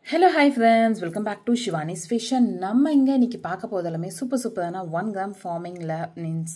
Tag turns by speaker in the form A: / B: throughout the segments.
A: hello hi friends welcome back to Shivani's fashion நம்ம இங்கே இன்னைக்கு பார்க்க போதெல்லாமே சூப்பர் சூப்பரான ஒன் கிராம் ஃபார்மிங்கில் means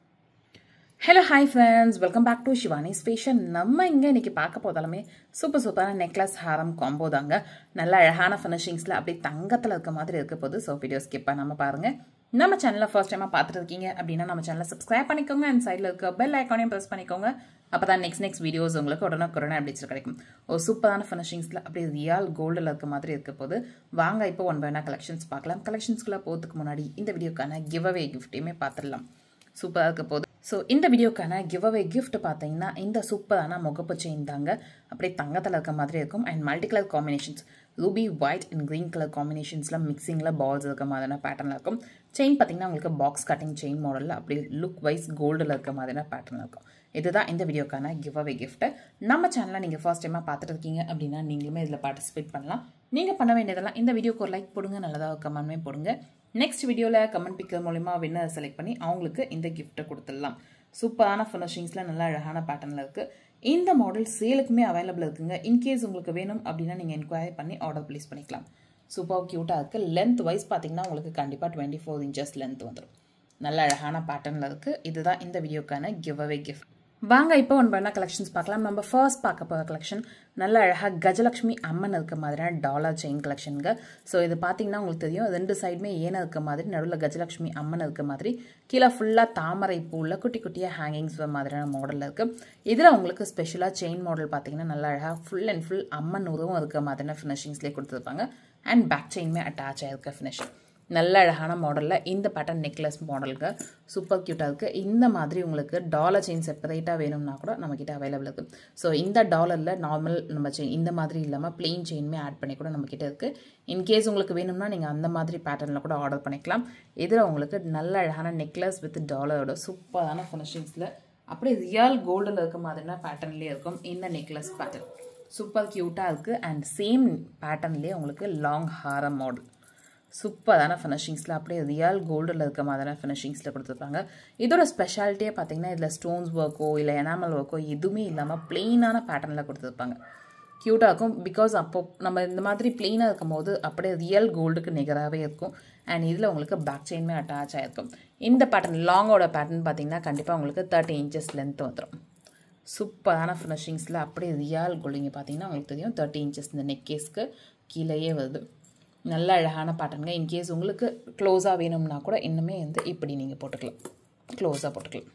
A: hello hi friends welcome back to Shivani's fashion நம்ம இங்கே இன்னைக்கு பார்க்க போதாலுமே சூப்பர் சூப்பரான நெக்லஸ் ஹாரம் காம்போ தாங்க நல்ல அழகான ஃபினிஷிங்ஸில் அப்படியே தங்கத்தில் இருக்க மாதிரி இருக்க போது ஸோ வீடியோ ஸ்கிப் பண்ணாமல் பாருங்கள் நம்ம சேனலில் ஃபர்ஸ்ட் டைமாக பார்த்துட்டு இருக்கீங்க அப்படின்னா நம்ம சேனலை சப்ஸ்கிரைப் பண்ணிக்கோங்க அண்ட் சைடில் இருக்க பெல் ஐக்கானையும் ப்ரெஸ் பண்ணிக்கோங்க அப்போ தான் நெக்ஸ்ட் நெக்ஸ்ட் வீடியோஸ் உங்களுக்கு உடனே கொரோனா அப்டேட்ஸ் கிடைக்கும் ஒரு சூப்பரான ஃபினிஷிங்ஸில் அப்படியே ரியல் கோல்டில் இருக்க மாதிரி இருக்க போது வாங்க இப்போ ஒன் பை கலெக்ஷன்ஸ் பார்க்கலாம் கலெக்ஷன்ஸ்குள்ளே போகிறதுக்கு முன்னாடி இந்த வீடியோக்கான கிவ் அவே கிஃப்ட்டையுமே பார்த்துடலாம் சூப்பராக இருக்க போது ஸோ இந்த வீடியோக்கான கிவ் அவே கிஃப்ட் பார்த்தீங்கன்னா இந்த சூப்பரான முகப்பு செயின் தாங்க அப்படியே தங்கத்தில் இருக்க மாதிரி இருக்கும் and multi colour combinations ruby white and green colour காம்பினேஷன்ஸில் மிக்சிங்கில் பால்ஸ் இருக்க மாதிரியான பேட்டர்னில் இருக்கும் செயின் பார்த்தீங்கன்னா உங்களுக்கு பாக்ஸ் கட்டிங் செயின் மாடலில் அப்படியே லுக் வைஸ் கோல்டில் இருக்க மாதிரியான பேட்டர்னில் இருக்கும் இதுதான் இந்த வீடியோக்கான கிவ் அவே கிஃப்ட்டு நம்ம சேனலை நீங்கள் ஃபர்ஸ்ட் டைமாக பார்த்துட்டு இருக்கீங்க அப்படின்னா நீங்களுமே இதில் பார்ட்டிசிபேட் பண்ணலாம் நீங்கள் பண்ண வேண்டியதெல்லாம் இந்த வீடியோக்கு ஒரு லைக் போடுங்க நல்லதாக கமெண்ட்மே போடுங்க நெக்ஸ்ட் வீடியோவில் கமெண்ட் பிக்கர் மூலிமா வின்னர் செலக்ட் பண்ணி அவங்களுக்கு இந்த கிஃப்ட்டை கொடுத்துடலாம் சூப்பரான ஃபினிஷிங்ஸில் நல்ல அழகான பேட்டர்னில் இருக்குது இந்த மாடல் சேலுக்குமே அவைலபிள் இருக்குங்க இன்கேஸ் உங்களுக்கு வேணும் அப்படின்னா நீங்கள் என்கொயரி பண்ணி ஆர்டர் ப்ளேஸ் பண்ணிக்கலாம் சூப்பர் க்யூட்டாக இருக்குது லென்த் வைஸ் பார்த்தீங்கன்னா உங்களுக்கு கண்டிப்பாக டுவெண்ட்டி ஃபோர் இன்ச்சஸ் லென்த் வந்துடும் நல்ல அழகான பேட்டர்னில் இருக்குது இதுதான் இந்த வீடியோக்கான கிவ் அவே கிஃப்ட் வாங்க இப்போ ஒன் பண்ண கலெக்ஷன்ஸ் பார்க்கலாம் நம்ம ஃபர்ஸ்ட் பார்க்க போகிற கலெக்ஷன் நல்ல அழகாக கஜலக்ஷ்மி அம்மன் இருக்க மாதிரியான டாலர் செயின் கலெக்ஷனுங்க ஸோ இது பார்த்தீங்கன்னா உங்களுக்கு தெரியும் ரெண்டு சைடுமே ஏன இருக்க மாதிரி நடுவில் கஜலக்ஷ்மி அம்மன் இருக்க மாதிரி கீழே ஃபுல்லாக தாமரை பூவில் குட்டி குட்டியாக ஹேங்கிங்ஸ் மாதிரியான மாடலில் இருக்குது இதில் உங்களுக்கு ஸ்பெஷலாக செயின் மாடல் பார்த்தீங்கன்னா நல்ல அழகாக ஃபுல் அண்ட் ஃபுல் அம்மன் உருவம் இருக்க மாதிரியான ஃபினிஷிங்ஸ்லேயே கொடுத்துருப்பாங்க அண்ட் பேக் செயின்மே அட்டாச் ஆகிருக்க ஃபினிஷிங் நல்ல அழகான மாடலில் இந்த பேட்டர்ன் நெக்லஸ் மாடலுக்கு சூப்பர் க்யூட்டாக இருக்குது இந்த மாதிரி உங்களுக்கு டாலர் செயின் செப்பரேட்டாக வேணும்னா கூட நம்மக்கிட்ட அவைலபிள் இருக்குது ஸோ இந்த டாலரில் நார்மல் நம்ம செயின் இந்த மாதிரி இல்லாமல் பிளெயின் செயின்மே ஆட் பண்ணி கூட நம்மக்கிட்ட இருக்குது இன்கேஸ் உங்களுக்கு வேணும்னா நீங்கள் அந்த மாதிரி பேட்டர்னில் கூட ஆர்டர் பண்ணிக்கலாம் இதில் உங்களுக்கு நல்ல அழகான நெக்லஸ் வித் டாலரோட சூப்பரான ஃபினிஷிங்ஸில் அப்படியே ரியல் கோல்டில் இருக்க மாதிரினா பேட்டர்ன்லேயே இருக்கும் இந்த நெக்லஸ் பேட்டர்ன் சூப்பர் க்யூட்டாக இருக்குது அண்ட் சேம் பேட்டர்ன்லேயே உங்களுக்கு லாங் ஹாரம் மாடல் சூப்பரான ஃபினிஷிங்ஸில் அப்படியே ரியல் கோல்டில் இருக்க மாதிரியான ஃபினிஷிங்ஸில் கொடுத்துருப்பாங்க இதோட ஸ்பெஷாலிட்டியே பார்த்தீங்கன்னா இதில் ஸ்டோன்ஸ் ஒர்க்கோ இல்லை எனாமல் ஒர்க்கோ எதுவுமே இல்லாமல் பிளெயினான பேட்டர்னில் கொடுத்துருப்பாங்க க்யூட்டாக இருக்கும் பிகாஸ் அப்போ நம்ம இந்த மாதிரி பிளெயினாக இருக்கும் போது அப்படியே ரியல் கோல்டுக்கு நிகராகவே இருக்கும் அண்ட் இதில் உங்களுக்கு பேக் செயின்மே அட்டாச் ஆகிருக்கும் இந்த பேட்டர்ன் லாங்கோட பேட்டர்ன் பார்த்தீங்கன்னா கண்டிப்பாக உங்களுக்கு தேர்ட்டி இன்ச்சஸ் லென்த் வந்துடும் சூப்பரான ஃபினிஷிங்ஸில் அப்படியே ரியல் கோல்டிங்க பார்த்தீங்கன்னா உங்களுக்கு தெரியும் தேர்ட்டி இன்ச்சஸ் இந்த நெக் கேஸ்க்கு கீழேயே வருது நல்ல அழகான பேட்டர்னுங்க இன்கேஸ் உங்களுக்கு க்ளோஸாக வேணும்னா கூட இன்னுமே வந்து இப்படி நீங்கள் போட்டுக்கலாம் க்ளோஸாக போட்டுக்கலாம்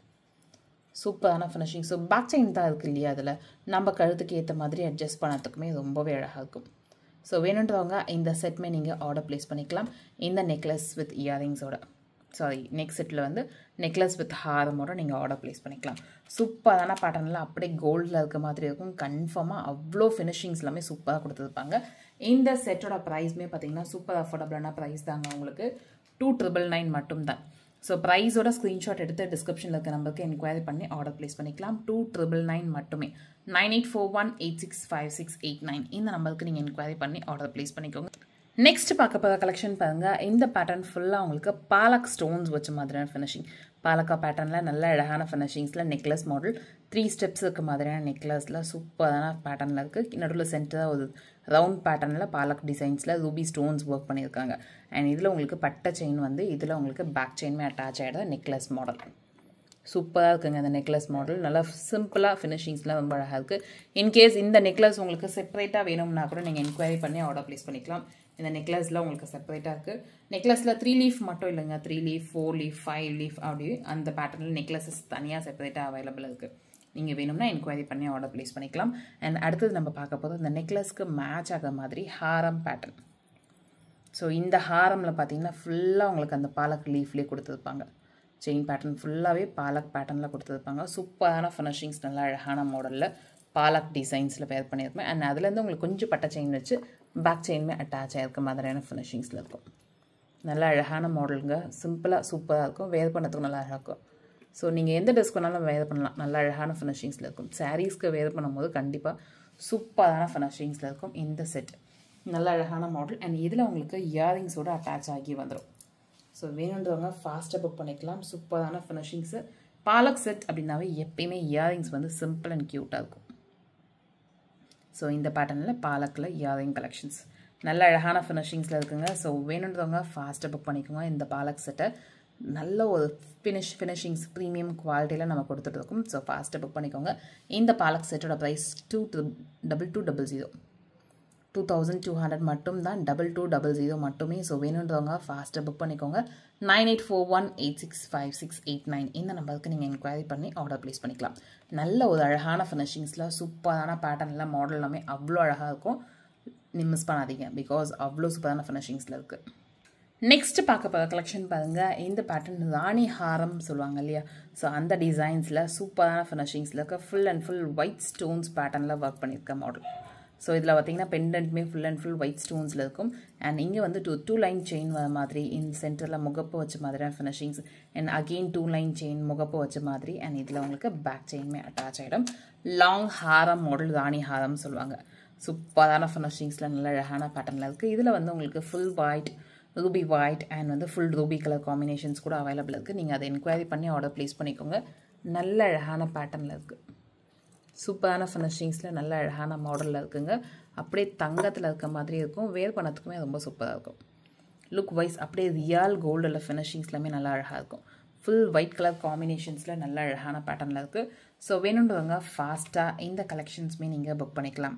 A: சூப்பரான ஃபினிஷிங் ஸோ பேக் செயின் தான் இருக்குது இல்லையா அதில் நம்ம கழுத்துக்கு ஏற்ற மாதிரி அட்ஜஸ்ட் பண்ணதுக்குமே ரொம்பவே அழகாக இருக்கும் ஸோ வேணுன்றவங்க இந்த செட்மே நீங்கள் ஆர்டர் ப்ளேஸ் பண்ணிக்கலாம் இந்த நெக்லஸ் வித் இயரிங்ஸோட சாரி நெக் செட்டில் வந்து நெக்லஸ் வித் ஹாரமோட நீங்கள் ஆர்டர் ப்ளேஸ் பண்ணிக்கலாம் சூப்பரான பேட்டர்னில் அப்படியே கோல்டில் இருக்க மாதிரி இருக்கும் கன்ஃபார்மாக அவ்வளோ ஃபினிஷிங்ஸ் எல்லாமே சூப்பராக கொடுத்துருப்பாங்க இந்த செட்டோட ப்ரைஸ்மே பார்த்தீங்கன்னா சூப்பர் அஃபோர்டபுளான ப்ரைஸ் தாங்க உங்களுக்கு டூ ட்ரிபிள் நைன் மட்டும் தான் ஸோ ப்ரைஸோட ஸ்க்ரீன்ஷாட் எடுத்து டிஸ்கிரிப்ஷனில் இருக்க நம்பருக்கு என்கொயரி பண்ணி ஆர்டர் ப்ளேஸ் பண்ணிக்கலாம் டூ ட்ரிபிள் நைன் மட்டுமே nine eight four one eight six five six eight nine இந்த நம்பருக்கு நீங்கள் என்கொயரி பண்ணி ஆர்டர் ப்ளேஸ் பண்ணிக்கோங்க நெக்ஸ்ட் பார்க்க போகிற கலெக்ஷன் பாருங்கள் இந்த பேட்டர்ன் ஃபுல்லாக உங்களுக்கு பாலக் ஸ்டோன்ஸ் வச்ச மாதிரியான ஃபினிஷிங் பாலக்கா பேட்டர்னில் நல்ல அழகான ஃபினிஷிங்ஸில் நெக்லஸ் மாடல் த்ரீ ஸ்டெப்ஸ் இருக்க மாதிரியான நெக்லஸில் சூப்பரான பேட்டர்னில் இருக்குது நடுவில் சென்டராக ஒரு ரவுண்ட் பேட்டர்னில் பாலக் டிசைன்ஸில் ரூபி ஸ்டோன்ஸ் ஒர்க் பண்ணியிருக்காங்க அண்ட் இதில் உங்களுக்கு பட்டை செயின் வந்து இதில் உங்களுக்கு பேக் செயின்மே அட்டாச் ஆகிட நெக்லஸ் மாடல் சூப்பராக இருக்குங்க அந்த நெக்லஸ் மாடல் நல்லா சிம்பிளாக ஃபினிஷிங்ஸ்லாம் ரொம்ப அழகாக இருக்குது இன்கேஸ் இந்த நெக்லஸ் உங்களுக்கு செப்பரேட்டாக வேணும்னா கூட நீங்கள் என்கொயரி பண்ணி ஆர்டர் ப்ளேஸ் பண்ணிக்கலாம் இந்த நெக்லஸில் உங்களுக்கு செப்பரேட்டாக இருக்குது நெக்லஸில் த்ரீ லீஃப் மட்டும் இல்லைங்க three leaf four leaf five leaf அப்படி அந்த பேட்டர்னில் நெக்லஸஸ் தனியாக செப்பரேட்டாக அவைலபிள் இருக்குது நீங்கள் வேணும்னா என்கொயரி பண்ணி ஆர்டர் ப்ளேஸ் பண்ணிக்கலாம் அண்ட் அடுத்தது நம்ம பார்க்க போது இந்த நெக்லஸ்க்கு மேட்ச் ஆகிற மாதிரி ஹாரம் பேட்டர்ன் ஸோ இந்த ஹாரமில் பார்த்தீங்கன்னா ஃபுல்லாக உங்களுக்கு அந்த பாலக் லீஃப்லேயே கொடுத்துருப்பாங்க செயின் பேட்டர்ன் ஃபுல்லாகவே பாலக் பேட்டர்னில் கொடுத்துருப்பாங்க சூப்பரான ஃபினிஷிங்ஸ் நல்லா அழகான மாடலில் பாலக் டிசைன்ஸில் பேர் பண்ணியிருப்பேன் அண்ட் அதுலேருந்து உங்களுக்கு கொஞ்சம் பட்டை செயின் வச்சு பேக் செயின்மே அட்டாச் ஆகிருக்க மாதிரியான ஃபினிஷிங்ஸில் இருக்கும் நல்ல அழகான மாடலுங்க சிம்பிளாக சூப்பராக இருக்கும் வேர் பண்ணதுக்கும் நல்லா அழகாக இருக்கும் ஸோ நீங்கள் எந்த ட்ரெஸ் பண்ணாலும் வேர் பண்ணலாம் நல்ல அழகான ஃபினிஷிங்ஸில் இருக்கும் சாரீஸ்க்கு வேர் பண்ணும்போது கண்டிப்பாக சூப்பரான ஃபினிஷிங்ஸில் இருக்கும் இந்த செட் நல்ல அழகான மாடல் அண்ட் இதில் உங்களுக்கு இயரிங்ஸோடு அட்டாச் ஆகி வந்துடும் ஸோ வேணுன்றவங்க ஃபாஸ்ட்டாக புக் பண்ணிக்கலாம் சூப்பரான ஃபினிஷிங்ஸு பாலக் செட் அப்படின்னாவே எப்பயுமே இயரிங்ஸ் வந்து சிம்பிள் அண்ட் க்யூட்டாக இருக்கும் ஸோ இந்த பேட்டர்னில் பாலக்கில் இயரிங் கலெக்ஷன்ஸ் நல்ல அழகான ஃபினிஷிங்ஸில் இருக்குங்க ஸோ வேணுன்றவங்க ஃபாஸ்ட்டாக புக் பண்ணிக்கோங்க இந்த பாலக் செட்டை நல்ல ஒரு ஃபினிஷ் ஃபினிஷிங்ஸ் ப்ரீமியம் குவாலிட்டியில் நம்ம கொடுத்துட்டு இருக்கோம் ஸோ ஃபாஸ்ட்டாக புக் பண்ணிக்கோங்க இந்த பாலக் செட்டோட price two double two double zero two thousand two hundred மட்டும் தான் டபுள் டூ டபுள் ஜீரோ மட்டுமே ஸோ வேணுன்றவங்க ஃபாஸ்ட்டாக புக் பண்ணிக்கோங்க nine eight four one eight six five six eight nine இந்த நம்பருக்கு நீங்கள் என்கொயரி பண்ணி ஆர்டர் ப்ளேஸ் பண்ணிக்கலாம் நல்ல ஒரு அழகான ஃபினிஷிங்ஸில் சூப்பரான பேட்டர்னில் மாடல் எல்லாமே அவ்வளோ அழகாக இருக்கும் நீ மிஸ் பண்ணாதீங்க பிகாஸ் அவ்வளோ சூப்பரான ஃபினிஷிங்ஸில் இருக்குது நெக்ஸ்ட் பார்க்க போகிற கலெக்ஷன் பாருங்கள் இந்த பேட்டர்ன் ராணி ஹாரம் சொல்லுவாங்க இல்லையா ஸோ அந்த டிசைன்ஸில் சூப்பரான ஃபினிஷிங்ஸில் இருக்க full and full white stones பேட்டர்னில் ஒர்க் பண்ணியிருக்க மாடல் ஸோ இதில் பார்த்தீங்கன்னா பெண்டன்ட்மே ஃபுல் அண்ட் ஃபுல் ஒயிட் ஸ்டோன்ஸில் இருக்கும் அண்ட் இங்கே வந்து டூ டூ லைன் செயின் வர மாதிரி இந்த சென்டரில் முகப்பு வச்ச மாதிரியான finishings and again two line chain முகப்பு வச்ச மாதிரி அண்ட் இதில் உங்களுக்கு பேக் செயின்மே அட்டாச் ஆகிடும் லாங் ஹாரம் மாடல் ராணி ஹாரம் சொல்லுவாங்க சூப்பரான ஃபினிஷிங்ஸில் நல்ல அழகான பேட்டர்னில் இருக்குது இதில் வந்து உங்களுக்கு full white ruby white and வந்து ஃபுல் ரூபி கலர் காம்பினேஷன்ஸ் கூட அவைலபிள் இருக்குது நீங்கள் அதை என்கொயரி பண்ணி ஆர்டர் ப்ளேஸ் பண்ணிக்கோங்க நல்ல அழகான பேட்டர்னில் இருக்குது சூப்பரான ஃபினிஷிங்ஸில் நல்ல அழகான மாடலில் இருக்குங்க அப்படியே தங்கத்தில் இருக்க மாதிரி இருக்கும் வேர் பண்ணத்துக்குமே ரொம்ப சூப்பராக இருக்கும் லுக் வைஸ் அப்படியே ரியல் கோல்டில் ஃபினிஷிங்ஸ்லாமே நல்லா அழகாக இருக்கும் ஃபுல் ஒயிட் கலர் காம்பினேஷன்ஸில் நல்ல அழகான பேட்டர்னில் இருக்குது ஸோ வேணுன்றவங்க ஃபாஸ்ட்டாக இந்த கலெக்ஷன்ஸுமே நீங்கள் புக் பண்ணிக்கலாம்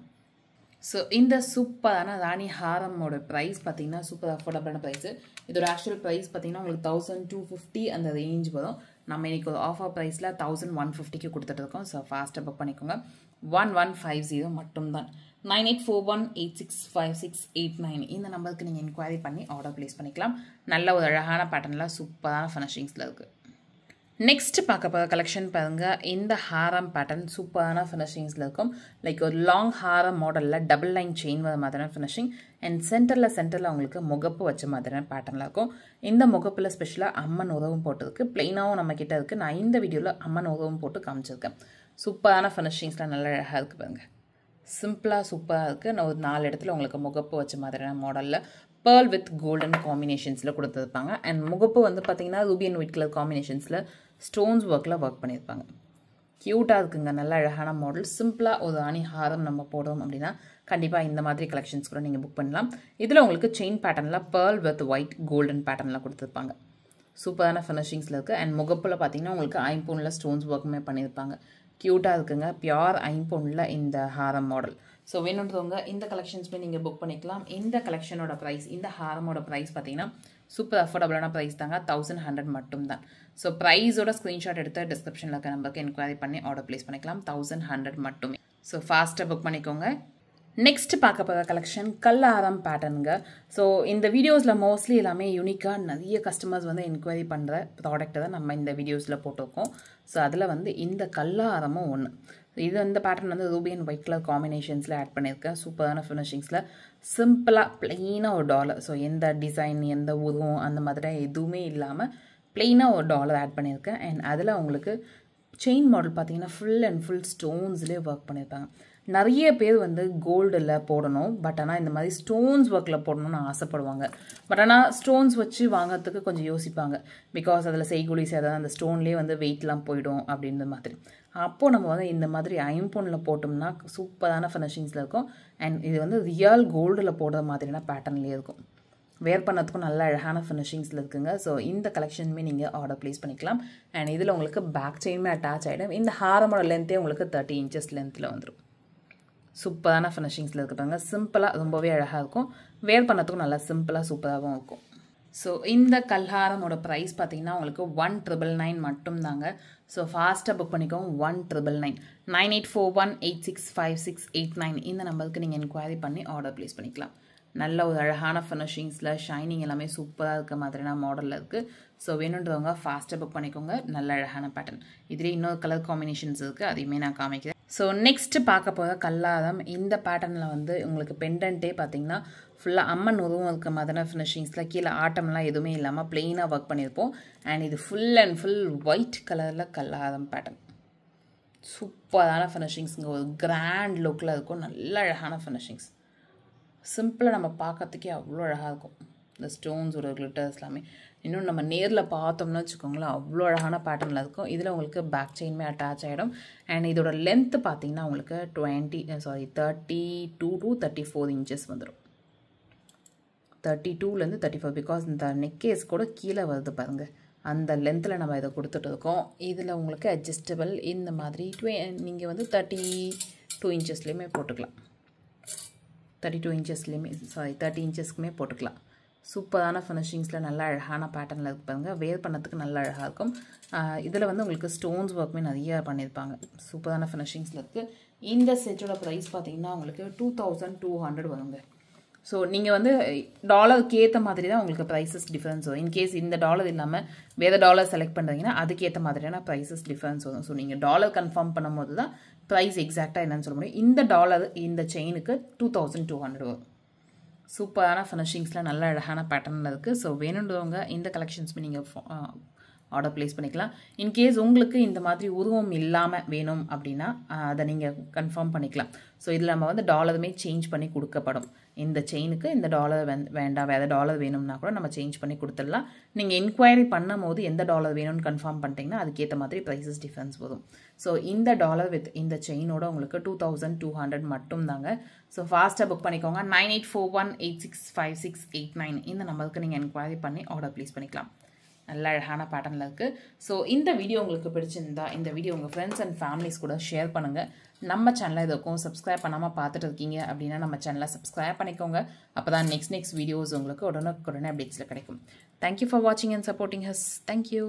A: ஸோ இந்த சூப்பரான ராணி ஹாரமோட ப்ரைஸ் பார்த்தீங்கன்னா சூப்பர் அஃபோர்டபுளான ப்ரைஸு இதோட ஆக்சுவல் ப்ரைஸ் பார்த்தீங்கன்னா உங்களுக்கு தௌசண்ட் டூ ஃபிஃப்டி அந்த ரேஞ்ச் வரும் நம்ம இன்றைக்கி ஒரு ஆஃபர் ப்ரைஸில் தௌசண்ட் ஒன் ஃபிஃப்டிக்கு கொடுத்துட்டு இருக்கோம் ஸோ ஃபாஸ்ட்டாக புக் பண்ணிக்கோங்க ஒன் ஒன் ஃபைவ் ஜீரோ மட்டும்தான் nine eight four one eight six five six eight nine இந்த நம்பருக்கு நீங்கள் என்கொயரி பண்ணி ஆர்டர் ப்ளேஸ் பண்ணிக்கலாம் நல்ல ஒரு அழகான பேட்டர்னில் சூப்பரான ஃபினிஷிங்ஸில் இருக்குது நெக்ஸ்ட் பார்க்க போகிற கலெக்ஷன் பாருங்கள் இந்த ஹாரம் பேட்டர்ன் சூப்பரான ஃபினிஷிங்ஸில் இருக்கும் லைக் ஒரு லாங் ஹாரம் மாடலில் டபுள் லைன் செயின் வர மாதிரியான ஃபினிஷிங் அண்ட் சென்டரில் சென்டரில் அவங்களுக்கு முகப்பு வச்ச மாதிரியான பேட்டர்னில் இருக்கும் இந்த முகப்பில் ஸ்பெஷலாக அம்மன் உதவும் போட்டதுக்கு பிளெயினாகவும் நம்ம கிட்ட இருக்குது நான் இந்த வீடியோவில் அம்மன் உதவும் போட்டு காமிச்சிருக்கேன் சூப்பரான ஃபினிஷிங்ஸ்லாம் நல்ல அழகாக இருக்குது பாருங்கள் சிம்பிளாக சூப்பராக இருக்குது நான் ஒரு நாலு இடத்துல உங்களுக்கு முகப்பு வச்ச மாதிரியான மாடலில் பேர்ல் வித் கோல்டன் காம்பினேஷன்ஸில் கொடுத்துருப்பாங்க அண்ட் முகப்பு வந்து பார்த்தீங்கன்னா ரூபி அண்ட் ஒயிட் கலர் காம்பினேஷன்ஸில் ஸ்டோன்ஸ் ஒர்க்கில் ஒர்க் பண்ணியிருப்பாங்க க்யூட்டாக இருக்குங்க நல்ல அழகான மாடல் சிம்பிளாக ஒரு அணி ஹாரம் நம்ம போடுறோம் அப்படின்னா கண்டிப்பாக இந்த மாதிரி கலெக்ஷன்ஸ் கூட நீங்கள் புக் பண்ணலாம் இதில் உங்களுக்கு செயின் பேட்டர்னில் பேர்ல் வித் ஒயிட் கோல்டன் பேட்டர்னில் கொடுத்துருப்பாங்க சூப்பரான ஃபினிஷிங்ஸில் இருக்குது அண்ட் முகப்பில் பார்த்தீங்கன்னா உங்களுக்கு ஐம்பொனில் ஸ்டோன்ஸ் ஒர்க்குமே பண்ணியிருப்பாங்க க்யூட்டாக இருக்குங்க பியோர் ஐம்பொனில் இந்த ஹாரம் மாடல் ஸோ வேணுன்றவங்க இந்த கலெக்ஷன்ஸுமே நீங்கள் புக் பண்ணிக்கலாம் இந்த கலெக்ஷனோட ப்ரைஸ் இந்த ஹாரமோட ப்ரைஸ் பார்த்தீங்கன்னா சூப்பர் அஃபோர்டபுளான ப்ரைஸ் தாங்க தௌசண்ட் ஹண்ட்ரட் மட்டும் தான் ஸோ ப்ரைஸோட ஸ்க்ரீன்ஷாட் எடுத்து டிஸ்கிரிப்ஷனில் இருக்க நம்பருக்கு என்கொயரி பண்ணி ஆர்டர் ப்ளேஸ் பண்ணிக்கலாம் தௌசண்ட் ஹண்ட்ரட் மட்டுமே ஸோ ஃபாஸ்ட்டாக புக் பண்ணிக்கோங்க நெக்ஸ்ட் பார்க்க போகிற கலெக்ஷன் கல்லாரம் பேட்டர்னுங்க ஸோ இந்த வீடியோஸில் மோஸ்ட்லி எல்லாமே யூனிக்காக நிறைய கஸ்டமர்ஸ் வந்து என்கொயரி பண்ணுற ப்ராடக்ட்டை தான் நம்ம இந்த வீடியோஸில் போட்டிருக்கோம் ஸோ அதில் வந்து இந்த கல்லாரமும் ஒன்று இது அந்த பேட்டர்ன் வந்து ரூபி அண்ட் ஒயிட் கலர் காம்பினேஷன்ஸில் ஆட் பண்ணியிருக்கேன் சூப்பரான ஃபினிஷிங்ஸில் சிம்பிளாக ப்ளெயினாக ஒரு டாலர் ஸோ எந்த டிசைன் எந்த உருவம் அந்த மாதிரி எதுவுமே இல்லாமல் ப்ளெயினாக ஒரு டாலர் ஆட் பண்ணியிருக்கேன் அண்ட் அதில் உங்களுக்கு செயின் மாடல் பார்த்தீங்கன்னா ஃபுல் அண்ட் ஃபுல் ஸ்டோன்ஸ்லேயே ஒர்க் பண்ணியிருப்பாங்க நிறைய பேர் வந்து கோல்டில் போடணும் பட் ஆனால் இந்த மாதிரி ஸ்டோன்ஸ் ஒர்க்கில் போடணும்னு ஆசைப்படுவாங்க பட் ஆனால் ஸ்டோன்ஸ் வச்சு வாங்குறதுக்கு கொஞ்சம் யோசிப்பாங்க பிகாஸ் அதில் செய்கூலி சேதாரம் அந்த ஸ்டோன்லேயே வந்து வெயிட்லாம் போயிடும் அப்படின்ற மாதிரி அப்போது நம்ம வந்து இந்த மாதிரி ஐம்பொனில் போட்டோம்னா சூப்பரான ஃபினிஷிங்ஸில் இருக்கும் அண்ட் இது வந்து ரியல் கோல்டில் போடுற மாதிரியான பேட்டர்ன்லேயே இருக்கும் வேர் பண்ணதுக்கும் நல்ல அழகான ஃபினிஷிங்ஸில் இருக்குங்க ஸோ இந்த கலெக்ஷனுமே நீங்கள் ஆர்டர் ப்ளேஸ் பண்ணிக்கலாம் அண்ட் இதில் உங்களுக்கு பேக் செயினுமே அட்டாச் ஆகிடும் இந்த ஹாரமோட லென்த்தே உங்களுக்கு தேர்ட்டி இன்ச்சஸ் லென்த்தில் வந்துடும் சூப்பரான ஃபினிஷிங்ஸில் இருக்காங்க சிம்பிளாக ரொம்பவே அழகாக இருக்கும் வேர் பண்ணதுக்கும் நல்லா சிம்பிளாக சூப்பராகவும் இருக்கும் ஸோ இந்த கல்ஹாரமோட ப்ரைஸ் பார்த்தீங்கன்னா உங்களுக்கு ஒன் ட்ரிபிள் நைன் மட்டும்தாங்க ஸோ ஃபாஸ்ட்டாக புக் பண்ணிக்கோங்க one triple nine nine eight four one eight six five six eight nine இந்த நம்பருக்கு நீங்கள் என்கொயரி பண்ணி ஆர்டர் ப்ளேஸ் பண்ணிக்கலாம் நல்ல ஒரு அழகான ஃபினிஷிங்ஸில் ஷைனிங் எல்லாமே சூப்பராக இருக்க மாதிரியான மாடலில் இருக்குது ஸோ வேணுன்றவங்க ஃபாஸ்ட்டாக புக் பண்ணிக்கோங்க நல்ல அழகான பேட்டர்ன் இதுலேயே இன்னொரு கலர் காம்பினேஷன்ஸ் இருக்குது அதையுமே நான் காமிக்கிறேன் ஸோ நெக்ஸ்ட் பார்க்க போகிற கல்லாரம் இந்த பேட்டர்னில் வந்து உங்களுக்கு பெண்டன்ட்டே பார்த்தீங்கன்னா ஃபுல்லாக அம்மன் உருவம் இருக்க மாதிரியான ஃபினிஷிங்ஸில் கீழே ஆட்டம்லாம் எதுவுமே இல்லாமல் பிளெயினாக ஒர்க் பண்ணியிருப்போம் அண்ட் இது ஃபுல் அண்ட் ஃபுல் ஒயிட் கலரில் கல்லாரம் பேட்டர்ன் சூப்பரான ஃபினிஷிங்ஸுங்க ஒரு கிராண்ட் லுக்கில் இருக்கும் நல்ல அழகான ஃபினிஷிங்ஸ் சிம்பிளாக நம்ம பார்க்கறதுக்கே அவ்வளோ அழகாக இருக்கும் இந்த ஸ்டோன்ஸோட கிளிட்டர்ஸ் எல்லாமே இன்னும் நம்ம நேரில் பார்த்தோம்னு வச்சுக்கோங்களேன் அவ்வளோ அழகான பேட்டர்னில் இருக்கும் இதில் உங்களுக்கு பேக் செயின்மே அட்டாச் ஆகிடும் அண்ட் இதோட லென்த்து பார்த்தீங்கன்னா உங்களுக்கு twenty sorry thirty two to thirty four inches வந்துடும் தேர்ட்டி டூலேருந்து தேர்ட்டி ஃபோர் பிகாஸ் இந்த நெக்கேஸ் கூட கீழே வருது பாருங்கள் அந்த லென்த்தில் நம்ம இதை கொடுத்துட்டு இருக்கோம் இதில் உங்களுக்கு அட்ஜஸ்டபிள் இந்த மாதிரி டுவெ நீங்கள் வந்து தேர்ட்டி டூ இன்ச்சஸ்லேயுமே போட்டுக்கலாம் தேர்ட்டி டூ இன்ச்சஸ்லேயுமே சாரி தேர்ட்டி இன்ச்சஸ்க்குமே போட்டுக்கலாம் சூப்பரான ஃபினிஷிங்ஸில் நல்ல அழகான பேட்டர்னில் இருக்கு பாருங்கள் வேர் பண்ணதுக்கு நல்ல அழகாக இருக்கும் இதில் வந்து உங்களுக்கு ஸ்டோன்ஸ் ஒர்க்குமே நிறைய பண்ணியிருப்பாங்க சூப்பரான ஃபினிஷிங்ஸில் இருக்குது இந்த செட்டோட ப்ரைஸ் பார்த்தீங்கன்னா உங்களுக்கு டூ தௌசண்ட் டூ ஹண்ட்ரட் வருங்க ஸோ நீங்கள் வந்து டாலருக்கு ஏற்ற மாதிரி தான் உங்களுக்கு ப்ரைஸஸ் டிஃப்ரென்ஸ் வரும் இன்கேஸ் இந்த டாலர் இல்லாமல் வேறு டாலர் செலக்ட் பண்ணுறீங்கன்னா அதுக்கேற்ற மாதிரியான ப்ரைஸஸ் டிஃப்ரென்ஸ் வரும் ஸோ நீங்கள் டாலர் கன்ஃபார்ம் பண்ணும்போது தான் ப்ரைஸ் எக்ஸாக்டாக என்னன்னு சொல்ல முடியும் இந்த டாலர் இந்த செயினுக்கு டூ தௌசண்ட் டூ ஹண்ட்ரட் வரும் சூப்பரான ஃபினிஷிங்ஸில் நல்ல அழகான பேட்டர்னில் இருக்குது ஸோ வேணுன்றவங்க இந்த கலெக்ஷன்ஸுமே நீங்கள் ஆர்டர் ப்ளேஸ் பண்ணிக்கலாம் இன்கேஸ் உங்களுக்கு இந்த மாதிரி உருவம் இல்லாமல் வேணும் அப்படின்னா அதை நீங்கள் கன்ஃபார்ம் பண்ணிக்கலாம் ஸோ இதில் நம்ம வந்து டாலருமே சேஞ்ச் பண்ணி கொடுக்கப்படும் இந்த செயினுக்கு இந்த டாலர் வந்து வேண்டாம் வேறு டாலர் வேணும்னா கூட நம்ம சேஞ்ச் பண்ணி கொடுத்துடலாம் நீங்கள் என்கொயரி பண்ணும் போது எந்த டாலர் வேணும்னு கன்ஃபார்ம் பண்ணிட்டீங்கன்னா அதுக்கேற்ற மாதிரி ப்ரைஸஸ் டிஃப்ரென்ஸ் வரும் ஸோ இந்த டாலர் வித் இந்த செயினோட உங்களுக்கு டூ தௌசண்ட் டூ ஹண்ட்ரட் மட்டும் தாங்க ஸோ ஃபாஸ்ட்டாக புக் பண்ணிக்கோங்க nine eight four one eight six five six eight nine இந்த நம்பருக்கு நீங்கள் என்கொயரி பண்ணி ஆர்டர் ப்ளேஸ் பண்ணிக்கலாம் நல்ல அழகான பேட்டர்னில் இருக்குது ஸோ இந்த வீடியோ உங்களுக்கு பிடிச்சிருந்தா இந்த வீடியோ உங்கள் ஃப்ரெண்ட்ஸ் அண்ட் ஃபேமிலிஸ் கூட ஷேர் பண்ணுங்கள் நம்ம சேனலை இதுக்கும் சப்ஸ்கிரைப் பண்ணாமல் பார்த்துட்டு இருக்கீங்க அப்படின்னா நம்ம சேனலை சப்ஸ்கிரைப் பண்ணிக்கோங்க அப்போ தான் நெக்ஸ்ட் நெக்ஸ்ட் வீடியோஸ் உங்களுக்கு உடனுக்குடனே அப்டேட்ஸில் கிடைக்கும் தேங்க்யூ ஃபார் வாட்சிங் அண்ட் சப்போர்ட்டிங் ஹஸ் தேங்க்யூ